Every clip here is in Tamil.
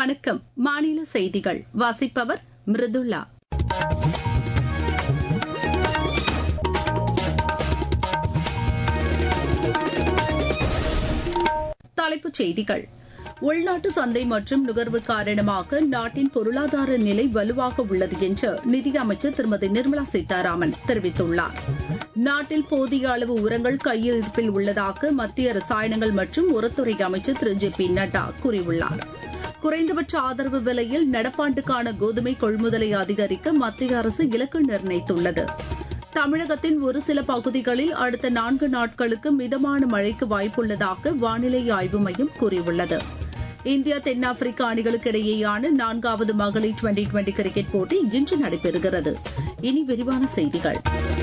வணக்கம் மாநில செய்திகள் வாசிப்பவர் மிருதுளா தலைப்புச் செய்திகள் உள்நாட்டு சந்தை மற்றும் நுகர்வு காரணமாக நாட்டின் பொருளாதார நிலை வலுவாக உள்ளது என்று நிதியமைச்சர் திருமதி நிர்மலா சீதாராமன் தெரிவித்துள்ளார் நாட்டில் போதிய அளவு உரங்கள் கையிருப்பில் உள்ளதாக மத்திய ரசாயனங்கள் மற்றும் உரத்துறை அமைச்சர் திரு ஜே பி நட்டா கூறியுள்ளார் குறைந்தபட்ச ஆதரவு விலையில் நடப்பாண்டுக்கான கோதுமை கொள்முதலை அதிகரிக்க மத்திய அரசு இலக்கு நிர்ணயித்துள்ளது தமிழகத்தின் ஒரு சில பகுதிகளில் அடுத்த நான்கு நாட்களுக்கு மிதமான மழைக்கு வாய்ப்புள்ளதாக வானிலை ஆய்வு மையம் கூறியுள்ளது இந்தியா தென்னாப்பிரிக்கா அணிகளுக்கு இடையேயான நான்காவது மகளிர் டுவெண்டி டுவெண்டி கிரிக்கெட் போட்டி இன்று நடைபெறுகிறது இனி விரிவான செய்திகள்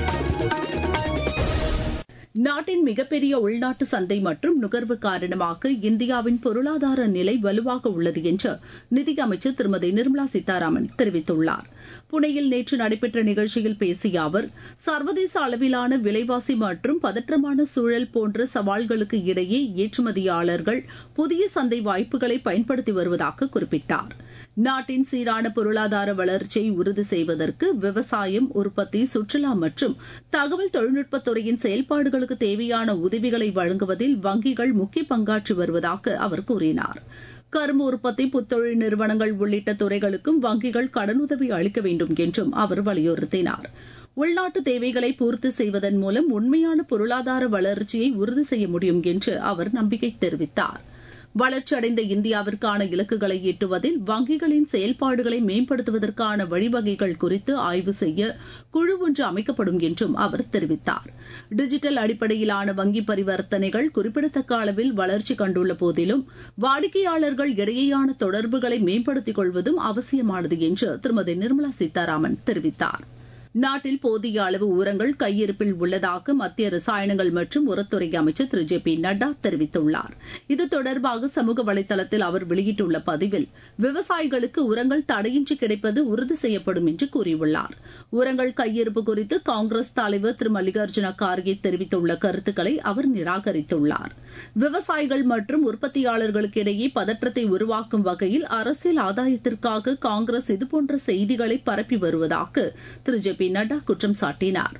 நாட்டின் மிகப்பெரிய உள்நாட்டு சந்தை மற்றும் நுகர்வு காரணமாக இந்தியாவின் பொருளாதார நிலை வலுவாக உள்ளது என்று நிதியமைச்சர் திருமதி நிர்மலா சீதாராமன் தெரிவித்துள்ளார் புனேயில் நேற்று நடைபெற்ற நிகழ்ச்சியில் பேசிய அவர் சர்வதேச அளவிலான விலைவாசி மற்றும் பதற்றமான சூழல் போன்ற சவால்களுக்கு இடையே ஏற்றுமதியாளர்கள் புதிய சந்தை வாய்ப்புகளை பயன்படுத்தி வருவதாக குறிப்பிட்டார் நாட்டின் சீரான பொருளாதார வளர்ச்சியை உறுதி செய்வதற்கு விவசாயம் உற்பத்தி சுற்றுலா மற்றும் தகவல் தொழில்நுட்பத்துறையின் செயல்பாடுகள் மக்களுக்கு தேவையான உதவிகளை வழங்குவதில் வங்கிகள் முக்கிய பங்காற்றி வருவதாக அவர் கூறினார் கரும்பு உற்பத்தி புத்தொழில் நிறுவனங்கள் உள்ளிட்ட துறைகளுக்கும் வங்கிகள் கடனுதவி அளிக்க வேண்டும் என்றும் அவர் வலியுறுத்தினார் உள்நாட்டு தேவைகளை பூர்த்தி செய்வதன் மூலம் உண்மையான பொருளாதார வளர்ச்சியை உறுதி செய்ய முடியும் என்று அவர் நம்பிக்கை தெரிவித்தார் வளர்ச்சியடைந்த இந்தியாவிற்கான இலக்குகளை எட்டுவதில் வங்கிகளின் செயல்பாடுகளை மேம்படுத்துவதற்கான வழிவகைகள் குறித்து ஆய்வு செய்ய குழு ஒன்று அமைக்கப்படும் என்றும் அவர் தெரிவித்தார் டிஜிட்டல் அடிப்படையிலான வங்கி பரிவர்த்தனைகள் குறிப்பிடத்தக்க அளவில் வளர்ச்சி கண்டுள்ள போதிலும் வாடிக்கையாளர்கள் இடையேயான தொடர்புகளை மேம்படுத்திக் கொள்வதும் அவசியமானது என்று திருமதி நிர்மலா சீதாராமன் தெரிவித்தாா் நாட்டில் போதிய அளவு உரங்கள் கையிருப்பில் உள்ளதாக மத்திய ரசாயனங்கள் மற்றும் உரத்துறை அமைச்சர் திரு ஜே பி நட்டா தெரிவித்துள்ளார் இது தொடர்பாக சமூக வலைதளத்தில் அவர் வெளியிட்டுள்ள பதிவில் விவசாயிகளுக்கு உரங்கள் தடையின்றி கிடைப்பது உறுதி செய்யப்படும் என்று கூறியுள்ளார் உரங்கள் கையிருப்பு குறித்து காங்கிரஸ் தலைவர் திரு மல்லிகார்ஜுன கார்கே தெரிவித்துள்ள கருத்துக்களை அவர் நிராகரித்துள்ளார் விவசாயிகள் மற்றும் உற்பத்தியாளர்களுக்கு இடையே பதற்றத்தை உருவாக்கும் வகையில் அரசியல் ஆதாயத்திற்காக காங்கிரஸ் இதுபோன்ற செய்திகளை பரப்பி வருவதாக திரு ஜே பி நட்டா குற்றம் சாட்டினார்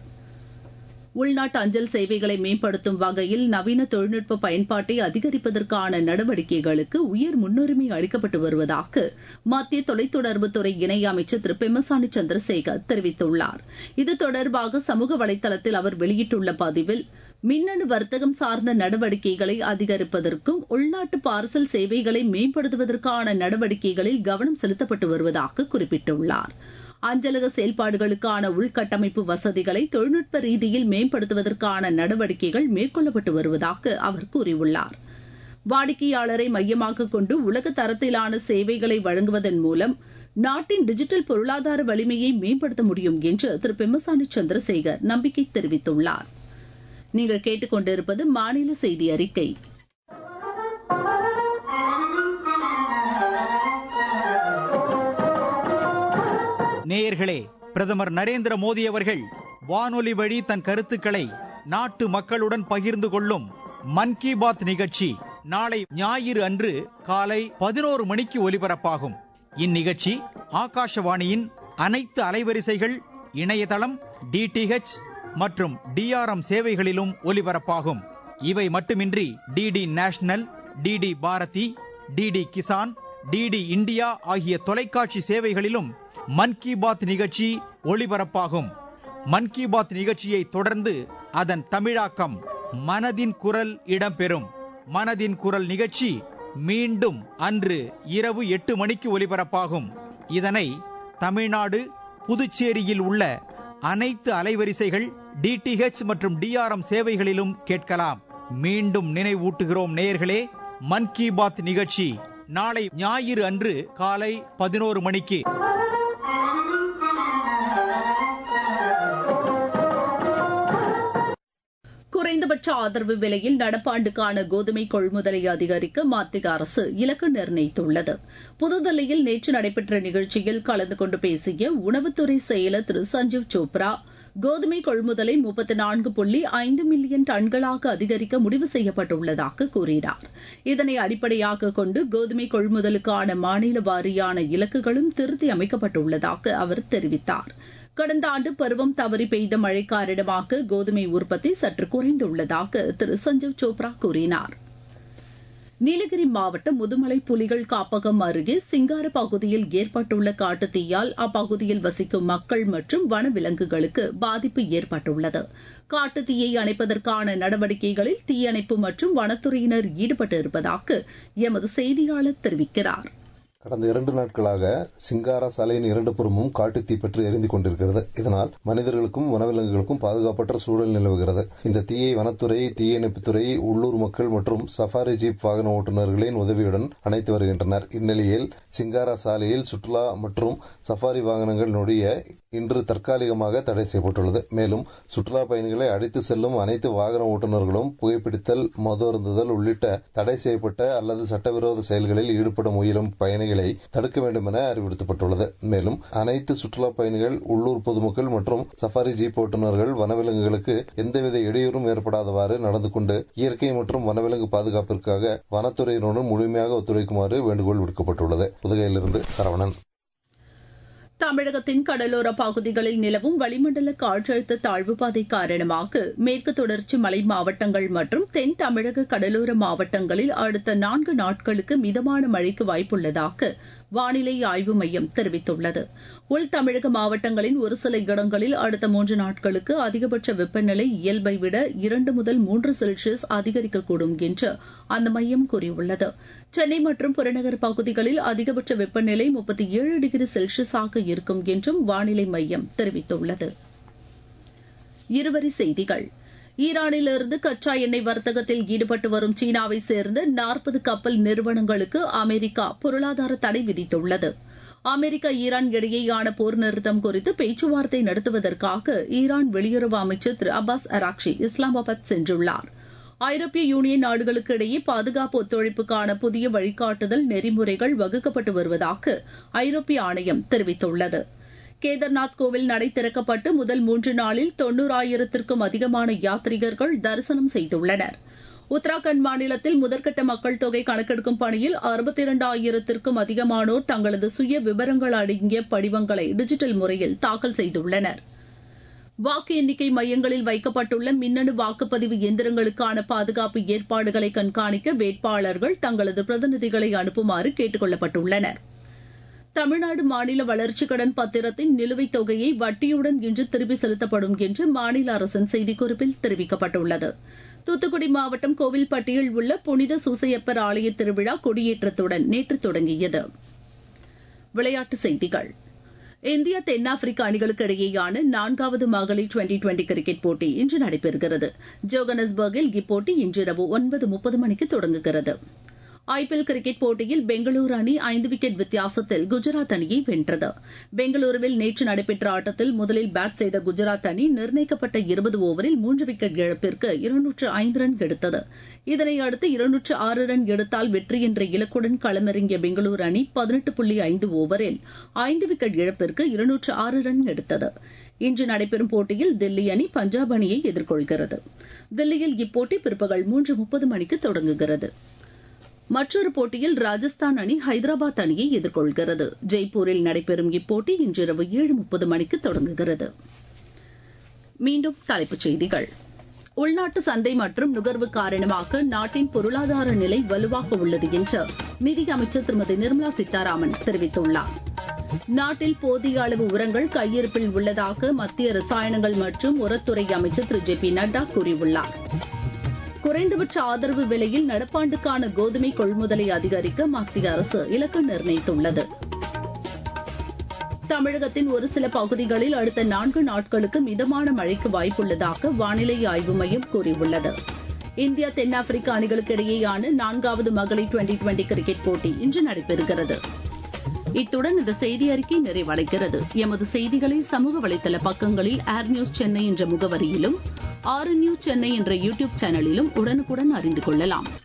உள்நாட்டு அஞ்சல் சேவைகளை மேம்படுத்தும் வகையில் நவீன தொழில்நுட்ப பயன்பாட்டை அதிகரிப்பதற்கான நடவடிக்கைகளுக்கு உயர் முன்னுரிமை அளிக்கப்பட்டு வருவதாக மத்திய தொலைத்தொடர்புத்துறை இணையமைச்சர் திரு பெம்மசானி சந்திரசேகர் தெரிவித்துள்ளார் இது தொடர்பாக சமூக வலைதளத்தில் அவர் வெளியிட்டுள்ள பதிவில் மின்னணு வர்த்தகம் சார்ந்த நடவடிக்கைகளை அதிகரிப்பதற்கும் உள்நாட்டு பார்சல் சேவைகளை மேம்படுத்துவதற்கான நடவடிக்கைகளில் கவனம் செலுத்தப்பட்டு வருவதாக குறிப்பிட்டுள்ளார் அஞ்சலக செயல்பாடுகளுக்கான உள்கட்டமைப்பு வசதிகளை தொழில்நுட்ப ரீதியில் மேம்படுத்துவதற்கான நடவடிக்கைகள் மேற்கொள்ளப்பட்டு வருவதாக அவர் கூறியுள்ளார் வாடிக்கையாளரை மையமாக கொண்டு உலக தரத்திலான சேவைகளை வழங்குவதன் மூலம் நாட்டின் டிஜிட்டல் பொருளாதார வலிமையை மேம்படுத்த முடியும் என்று திரு பெம்மசானி சந்திரசேகர் நம்பிக்கை தெரிவித்துள்ளார் நீங்கள் கேட்டுக்கொண்டிருப்பது மாநில செய்தி அறிக்கை நேயர்களே பிரதமர் நரேந்திர மோடி அவர்கள் வானொலி வழி தன் கருத்துக்களை நாட்டு மக்களுடன் பகிர்ந்து கொள்ளும் மன் கி பாத் நிகழ்ச்சி நாளை ஞாயிறு அன்று காலை பதினோரு மணிக்கு ஒலிபரப்பாகும் இந்நிகழ்ச்சி ஆகாஷவாணியின் அனைத்து அலைவரிசைகள் இணையதளம் டிடிஹெச் மற்றும் டிஆர்எம் சேவைகளிலும் ஒலிபரப்பாகும் இவை மட்டுமின்றி DD national DD Bharati DD Kisan DD India ஆகிய தொலைக்காட்சி சேவைகளிலும் மன் கி பாத் நிகழ்ச்சி ஒளிபரப்பாகும் மன் கி பாத் நிகழ்ச்சியை தொடர்ந்து அதன் தமிழாக்கம் மனதின் குரல் இடம்பெறும் மனதின் குரல் நிகழ்ச்சி மீண்டும் அன்று இரவு எட்டு மணிக்கு ஒலிபரப்பாகும் இதனை தமிழ்நாடு புதுச்சேரியில் உள்ள அனைத்து அலைவரிசைகள் டிடிஹெச் மற்றும் டிஆர்எம் சேவைகளிலும் கேட்கலாம் மீண்டும் நினைவூட்டுகிறோம் நேயர்களே மன் கி பாத் நிகழ்ச்சி நாளை ஞாயிறு அன்று காலை பதினோரு மணிக்கு குறைந்தபட்ச ஆதரவு விலையில் நடப்பாண்டுக்கான கோதுமை கொள்முதலை அதிகரிக்க மத்திய அரசு இலக்கு நிர்ணயித்துள்ளது புதுதில்லியில் நேற்று நடைபெற்ற நிகழ்ச்சியில் கலந்து கொண்டு பேசிய உணவுத்துறை செயலர் திரு சஞ்சீவ் சோப்ரா கோதுமை கொள்முதலை முப்பத்தி நான்கு புள்ளி ஐந்து மில்லியன் டன்களாக அதிகரிக்க முடிவு செய்யப்பட்டுள்ளதாக கூறினார் இதனை அடிப்படையாக கொண்டு கோதுமை கொள்முதலுக்கான மாநில வாரியான இலக்குகளும் திருத்தி அமைக்கப்பட்டுள்ளதாக அவர் தெரிவித்தார் கடந்த ஆண்டு பருவம் தவறி பெய்த மழை காரணமாக கோதுமை உற்பத்தி சற்று குறைந்துள்ளதாக திரு சஞ்சீவ் சோப்ரா கூறினார் நீலகிரி மாவட்டம் முதுமலை புலிகள் காப்பகம் அருகே சிங்கார பகுதியில் ஏற்பட்டுள்ள காட்டுத்தீயால் அப்பகுதியில் வசிக்கும் மக்கள் மற்றும் வனவிலங்குகளுக்கு பாதிப்பு ஏற்பட்டுள்ளது காட்டுத்தீயை அணைப்பதற்கான நடவடிக்கைகளில் தீயணைப்பு மற்றும் வனத்துறையினர் ஈடுபட்டு இருப்பதாக எமது செய்தியாளர் தெரிவிக்கிறார் கடந்த இரண்டு நாட்களாக சிங்காரா சாலையின் இரண்டு புறமும் காட்டுத்தீ பற்றி எரிந்து கொண்டிருக்கிறது இதனால் மனிதர்களுக்கும் வனவிலங்குகளுக்கும் பாதுகாப்பற்ற சூழல் நிலவுகிறது இந்த தீயை வனத்துறை தீயணைப்புத்துறை உள்ளூர் மக்கள் மற்றும் சஃபாரி ஜீப் வாகன ஓட்டுநர்களின் உதவியுடன் அணைத்து வருகின்றனர் இந்நிலையில் சிங்காரா சாலையில் சுற்றுலா மற்றும் சஃபாரி வாகனங்கள் நொடிய இன்று தற்காலிகமாக தடை செய்யப்பட்டுள்ளது மேலும் சுற்றுலா பயணிகளை அழைத்து செல்லும் அனைத்து வாகன ஓட்டுநர்களும் புகைப்பிடித்தல் மது அருந்துதல் உள்ளிட்ட தடை செய்யப்பட்ட அல்லது சட்டவிரோத செயல்களில் ஈடுபட முயலும் பயணிகளை தடுக்க வேண்டும் என அறிவுறுத்தப்பட்டுள்ளது மேலும் அனைத்து சுற்றுலா பயணிகள் உள்ளூர் பொதுமக்கள் மற்றும் சஃபாரி ஜீப் ஓட்டுநர்கள் வனவிலங்குகளுக்கு எந்தவித இடையூறும் ஏற்படாதவாறு நடந்து கொண்டு இயற்கை மற்றும் வனவிலங்கு பாதுகாப்பிற்காக வனத்துறையினருடன் முழுமையாக ஒத்துழைக்குமாறு வேண்டுகோள் விடுக்கப்பட்டுள்ளது புதுகையிலிருந்து சரவணன் தமிழகத்தின் கடலோர பகுதிகளில் நிலவும் வளிமண்டல காற்றழுத்த தாழ்வு பாதை காரணமாக மேற்கு தொடர்ச்சி மலை மாவட்டங்கள் மற்றும் தென் தமிழக கடலோர மாவட்டங்களில் அடுத்த நான்கு நாட்களுக்கு மிதமான மழைக்கு வாய்ப்புள்ளதாக வானிலை ஆய்வு மையம் தெரிவித்துள்ளது உள் தமிழக மாவட்டங்களின் ஒரு சில இடங்களில் அடுத்த மூன்று நாட்களுக்கு அதிகபட்ச வெப்பநிலை இயல்பை விட இரண்டு முதல் மூன்று செல்சியஸ் அதிகரிக்கக்கூடும் என்று அந்த மையம் கூறியுள்ளது சென்னை மற்றும் புறநகர் பகுதிகளில் அதிகபட்ச வெப்பநிலை முப்பத்தி ஏழு டிகிரி செல்சியஸாக இருக்கும் என்றும் வானிலை மையம் தெரிவித்துள்ளது இருவரி செய்திகள் ஈரானிலிருந்து கச்சா எண்ணெய் வர்த்தகத்தில் ஈடுபட்டு வரும் சீனாவை சேர்ந்த நாற்பது கப்பல் நிறுவனங்களுக்கு அமெரிக்கா பொருளாதார தடை விதித்துள்ளது அமெரிக்கா ஈரான் இடையேயான போர் நிறுத்தம் குறித்து பேச்சுவார்த்தை நடத்துவதற்காக ஈரான் வெளியுறவு அமைச்சர் திரு அப்பாஸ் அராக்ஷி இஸ்லாமாபாத் சென்றுள்ளார் ஐரோப்பிய யூனியன் நாடுகளுக்கு இடையே பாதுகாப்பு ஒத்துழைப்புக்கான புதிய வழிகாட்டுதல் நெறிமுறைகள் வகுக்கப்பட்டு வருவதாக ஐரோப்பிய ஆணையம் தெரிவித்துள்ளது கேதார்நாத் கோவில் நடை திறக்கப்பட்டு முதல் மூன்று நாளில் தொன்னூறாயிரத்திற்கும் அதிகமான யாத்ரீகர்கள் தரிசனம் செய்துள்ளனர் உத்தராகண்ட் மாநிலத்தில் முதற்கட்ட மக்கள் தொகை கணக்கெடுக்கும் பணியில் அறுபத்தி இரண்டாயிரத்திற்கும் அதிகமானோர் தங்களது சுய விவரங்கள் அடங்கிய படிவங்களை டிஜிட்டல் முறையில் தாக்கல் செய்துள்ளனர் வாக்கு எண்ணிக்கை மையங்களில் வைக்கப்பட்டுள்ள மின்னணு வாக்குப்பதிவு எந்திரங்களுக்கான பாதுகாப்பு ஏற்பாடுகளை கண்காணிக்க வேட்பாளர்கள் தங்களது பிரதிநிதிகளை அனுப்புமாறு கேட்டுக் கொள்ளப்பட்டுள்ளனா் தமிழ்நாடு மாநில வளர்ச்சிக் கடன் பத்திரத்தின் நிலுவைத் தொகையை வட்டியுடன் இன்று திருப்பி செலுத்தப்படும் என்று மாநில அரசின் செய்திக்குறிப்பில் தெரிவிக்கப்பட்டுள்ளது தூத்துக்குடி மாவட்டம் கோவில்பட்டியில் உள்ள புனித சூசையப்பர் ஆலய திருவிழா கொடியேற்றத்துடன் நேற்று தொடங்கியது விளையாட்டுச் செய்திகள் இந்தியா தென்னாப்பிரிக்க அணிகளுக்கு இடையேயான நான்காவது மகளிர் டுவெண்டி டுவெண்டி கிரிக்கெட் போட்டி இன்று நடைபெறுகிறது ஜோகனஸ்பர்கில் இப்போட்டி இன்றிரவு ஒன்பது முப்பது மணிக்கு தொடங்குகிறது ஐபிஎல் கிரிக்கெட் போட்டியில் பெங்களூரு அணி ஐந்து விக்கெட் வித்தியாசத்தில் குஜராத் அணியை வென்றது பெங்களூருவில் நேற்று நடைபெற்ற ஆட்டத்தில் முதலில் பேட் செய்த குஜராத் அணி நிர்ணயிக்கப்பட்ட இருபது ஓவரில் மூன்று விக்கெட் இழப்பிற்கு இருநூற்று ஐந்து ரன் எடுத்தது இதனை அடுத்து இருநூற்று ஆறு ரன் எடுத்தால் வெற்றி என்ற இலக்குடன் களமிறங்கிய பெங்களூரு அணி பதினெட்டு புள்ளி ஐந்து ஓவரில் ஐந்து விக்கெட் இழப்பிற்கு இருநூற்று ஆறு ரன் எடுத்தது இன்று நடைபெறும் போட்டியில் தில்லி அணி பஞ்சாப் அணியை எதிர்கொள்கிறது தில்லியில் இப்போட்டி பிற்பகல் மூன்று முப்பது மணிக்கு தொடங்குகிறது மற்றொரு போட்டியில் ராஜஸ்தான் அணி ஹைதராபாத் அணியை எதிர்கொள்கிறது ஜெய்ப்பூரில் நடைபெறும் இப்போட்டி இன்றிரவு ஏழு முப்பது மணிக்கு தொடங்குகிறது மீண்டும் தலைப்புச் செய்திகள் உள்நாட்டு சந்தை மற்றும் நுகர்வு காரணமாக நாட்டின் பொருளாதார நிலை வலுவாக உள்ளது என்று நிதியமைச்சர் திருமதி நிர்மலா சீதாராமன் தெரிவித்துள்ளார் நாட்டில் போதிய அளவு உரங்கள் கையிருப்பில் உள்ளதாக மத்திய ரசாயனங்கள் மற்றும் உரத்துறை அமைச்சர் திரு ஜே பி நட்டா கூறியுள்ளார் குறைந்தபட்ச ஆதரவு விலையில் நடப்பாண்டுக்கான கோதுமை கொள்முதலை அதிகரிக்க மத்திய அரசு இலக்கு நிர்ணயித்துள்ளது தமிழகத்தின் ஒரு சில பகுதிகளில் அடுத்த நான்கு நாட்களுக்கு மிதமான மழைக்கு வாய்ப்புள்ளதாக வானிலை ஆய்வு மையம் கூறியுள்ளது இந்தியா தென்னாப்பிரிக்க அணிகளுக்கு இடையேயான நான்காவது மகளிர் டுவெண்டி டுவெண்டி கிரிக்கெட் போட்டி இன்று நடைபெறுகிறது இத்துடன் இந்த செய்தி அறிக்கை நிறைவடைகிறது எமது செய்திகளை சமூக வலைதள பக்கங்களில் ஏர் நியூஸ் சென்னை என்ற முகவரியிலும் ஆறு நியூஸ் சென்னை என்ற யூடியூப் சேனலிலும் உடனுக்குடன் அறிந்து கொள்ளலாம்